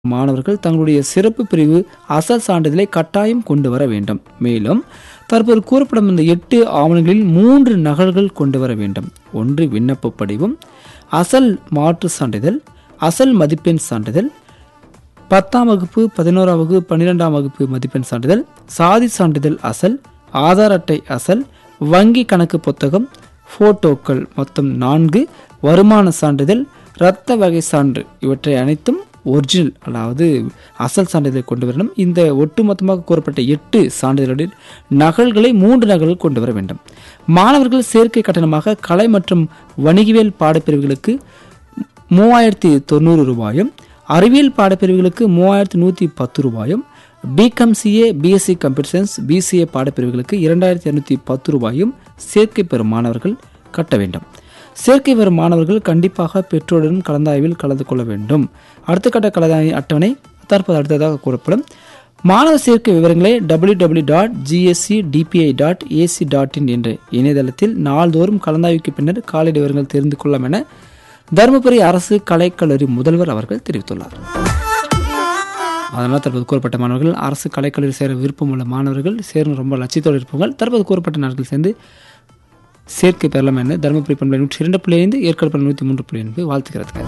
மாணவர்கள் தங்களுடைய சிறப்பு பிரிவு அசல் சான்றிதழை கட்டாயம் கொண்டு வர வேண்டும் மேலும் தற்போது கூறப்படும் இந்த எட்டு ஆவணங்களில் மூன்று நகல்கள் கொண்டு வர வேண்டும் ஒன்று விண்ணப்ப படிவம் அசல் மாற்று சான்றிதழ் அசல் மதிப்பெண் சான்றிதழ் பத்தாம் வகுப்பு பதினோராம் வகுப்பு பன்னிரெண்டாம் வகுப்பு மதிப்பெண் சான்றிதழ் சாதி சான்றிதழ் அசல் ஆதார் அட்டை அசல் வங்கி கணக்கு புத்தகம் போட்டோக்கள் மொத்தம் நான்கு வருமான சான்றிதழ் இரத்த வகை சான்று இவற்றை அனைத்தும் ஒரிஜினல் அதாவது அசல் சான்றிதழை கொண்டு வரணும் இந்த ஒட்டுமொத்தமாக கூறப்பட்ட எட்டு சான்றிதழ்களில் நகல்களை மூன்று நகல்கள் கொண்டு வர வேண்டும் மாணவர்கள் சேர்க்கை கட்டணமாக கலை மற்றும் வணிகவியல் பாடப்பிரிவுகளுக்கு மூவாயிரத்தி தொண்ணூறு ரூபாயும் அறிவியல் பாடப்பிரிவுகளுக்கு மூவாயிரத்தி நூற்றி பத்து ரூபாயும் B Com CA BSc computer science BCA பாடப்பிரிவுகளுக்கு இரண்டாயிரத்தி இரநூத்தி பத்து ரூபாயும் சேர்க்கை பெறும் மாணவர்கள் கட்ட வேண்டும் சேர்க்கை பெறும் மாணவர்கள் கண்டிப்பாக பெற்றோருடன் கலந்தாய்வில் கலந்து கொள்ள வேண்டும் அடுத்த கட்ட கலந்தாய் அட்டவணை தற்போது அடுத்ததாக கூறப்படும் மாணவர் சேர்க்கை விவரங்களை W W dot GSC DPI dot ac dot in என்ற இணையதளத்தில் நாள்தோறும் கலந்தாய்வுக்கு பின்னர் காலை விவரங்கள் தெரிந்து கொள்ளலாம் என தருமபுரி அரசு கலைக்கல்லூரி முதல்வர் அவர்கள் தெரிவித்துள்ளார் அதனால் தற்போது கூறப்பட்ட மாணவர்கள் அரசு கலைக்கல்லூரி சேர விருப்பம் உள்ள மாணவர்கள் சேரும் ரொம்ப லட்சியத்தோடு இருப்பவர்கள் தற்போது கூறப்பட்ட நாட்கள் சேர்ந்து சேர்க்கை பெறலாம் என தருமபுரி பண்பலை நூற்றி இரண்டு புள்ளி ஐந்து ஏற்காடு பண்பலை நூற்றி மூன்று புள்ளி ஐந்து வாழ்த்துக்கிறது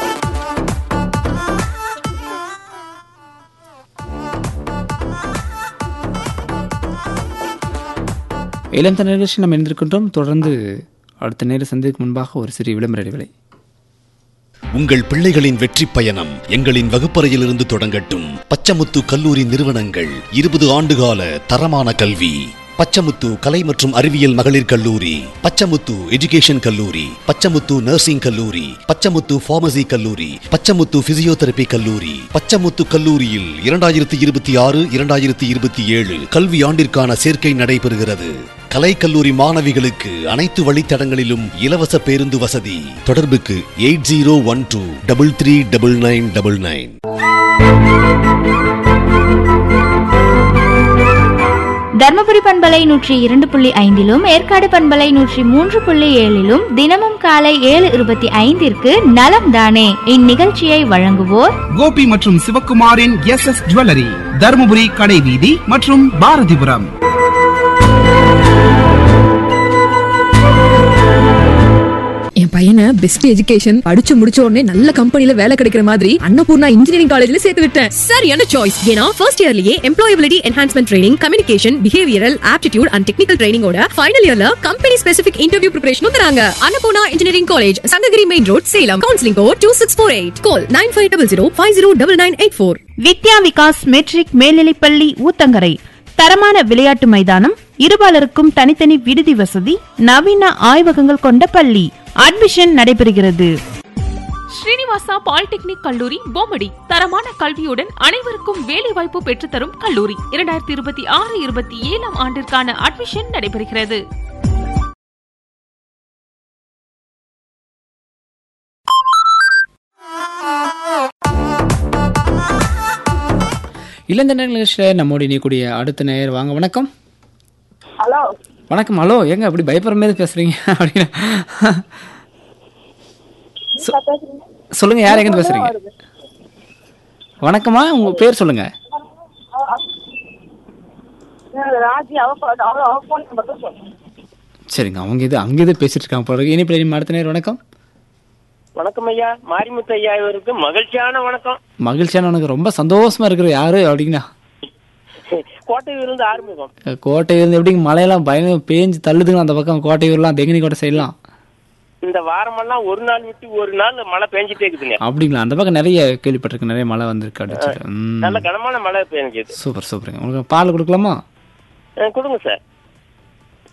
இளம் தன் நிகழ்ச்சி நாம் இணைந்திருக்கின்றோம் தொடர்ந்து அடுத்த நேர சந்திக்கு முன்பாக ஒரு சிறிய விளம்பர இடைவேளை உங்கள் பிள்ளைகளின் வெற்றி பயணம் எங்களின் வகுப்பறையிலிருந்து தொடங்கட்டும் பச்சமுத்து கல்லூரி நிறுவனங்கள் இருபது ஆண்டுகால தரமான கல்வி பச்சமுத்து கலை மற்றும் அறிவியல் மகளிர் கல்லூரி பச்சமுத்து எஜுகேஷன் கல்லூரி பச்சமுத்து நர்சிங் கல்லூரி பச்சமுத்து பார்மசி கல்லூரி பச்சமுத்து பிசியோதெரபி கல்லூரி பச்சமுத்து கல்லூரியில் இரண்டாயிரத்தி இருபத்தி ஆறு இரண்டாயிரத்தி இருபத்தி ஏழு கல்வி ஆண்டிற்கான சேர்க்கை நடைபெறுகிறது கலைக்கல்லூரி மாணவிகளுக்கு அனைத்து வழித்தடங்களிலும் இலவச பேருந்து வசதி தொடர்புக்கு eight zero one two double three double nine double nine Dharmapuri பண்பலை நூற்றி இரண்டு புள்ளி ஐந்திலும் ஏற்காடு பண்பலை நூற்றி மூன்று புள்ளி ஏழிலும் தினமும் காலை ஏழு இருபத்தி ஐந்திற்கு நலம் தானே இந்நிகழ்ச்சியை வழங்குவோர் கோபி மற்றும் சிவக்குமாரின் எஸ் எஸ் ஜுவல்லரி தருமபுரி கடைவீதி மற்றும் பாரதிபுரம் என் பையனை பெஸ்ட் எஜுகேஷன் படிச்சு முடிச்ச உடனே நல்ல கம்பெனில வேலை கிடைக்கிற மாதிரி அன்னபூர்ணா இன்ஜினியரிங் காலேஜ்ல சேர்த்து விட்டேன் சரியான சாய்ஸ் ஏன்னா ஃபர்ஸ்ட் இயர்லயே employability enhancement training communication behavioural aptitude and technical ட்ரைனிங்கோட ஃபைனல் இயர்ல கம்பெனி ஸ்பெசிபிக் இன்டர்வியூ ப்ரிப்பரேஷனும் தராங்க Annapoorna engineering college Sankagiri main road Salem counselling code two six four eight call nine five double zero five zero double nine eight four Vidya Vikas matric மேல்நிலைப்பள்ளி ஊத்தங்கரை தரமான விளையாட்டு மைதானம் இருபாலருக்கும் தனித்தனி விடுதி வசதி நவீன ஆய்வகங்கள் கொண்ட பள்ளி அட்மிஷன் நடைபெறுகிறது ஸ்ரீனிவாசா பாலிடெக்னிக் கல்லூரி பொம்மடி தரமான கல்வியுடன் அனைவருக்கும் வேலைவாய்ப்பு பெற்றுத்தரும் கல்லூரி இரண்டாயிரத்தி இருபத்தி ஆறு இருபத்தி ஏழாம் ஆண்டிற்கான அட்மிஷன் நடைபெறுகிறது இளந்தண்டர் நிகழ்ச்சியில் நம்மோடு இணையக்கூடிய அடுத்த நேயர் வாங்க வணக்கம் ஹலோ வணக்கம் ஹலோ எங்க அப்படி பயப்படுற மாதிரி பேசுறீங்க அப்படின்னு சொ- சொல்லுங்க யார் எங்க பேசுறீங்க வணக்கம்மா உங்க பேர் சொல்லுங்க ராஜி அவ phone- அவ அவ ஃபோன் நம்பர் தான் சொல்லு சரிங்க அவங்க இது அங்கே இது பேசிட்டு இருக்காங்க போல இருக்கு. இனிப்பில் இனிமே அடுத்த நேரம் வணக்கம் வணக்கம் ஐயா மாரிமுத்து ஐயா இவருக்கு மகிழ்ச்சியான வணக்கம் மகிழ்ச்சியான உனக்கு ரொம்ப சந்தோஷமா இருக்கிற யாரு அப்படின்னா கோட்டையிலிருந்து ஆறுமுகம் கோட்டையிலிருந்து எப்படிங்க மழையெல்லாம் பயங்கர பேஞ்சு தள்ளுதுங்க அந்த பக்கம் கோட்டையூர்லாம் தெங்கினி கோட்டை சைட்லாம் இந்த வாரமெல்லாம் ஒரு நாள் விட்டு ஒரு நாள் மழை பெஞ்சிட்டே இருக்குதுங்க அப்படிங்களா அந்த பக்கம் நிறைய கேள்விப்பட்டிருக்கு நிறைய மழை வந்திருக்கு அடிச்சுட்டு ம். நல்ல கனமான மழை பெஞ்சது சூப்பர் சூப்பருங்க உங்களுக்கு பால் கொடுக்கலாமா கொடுங்க சார்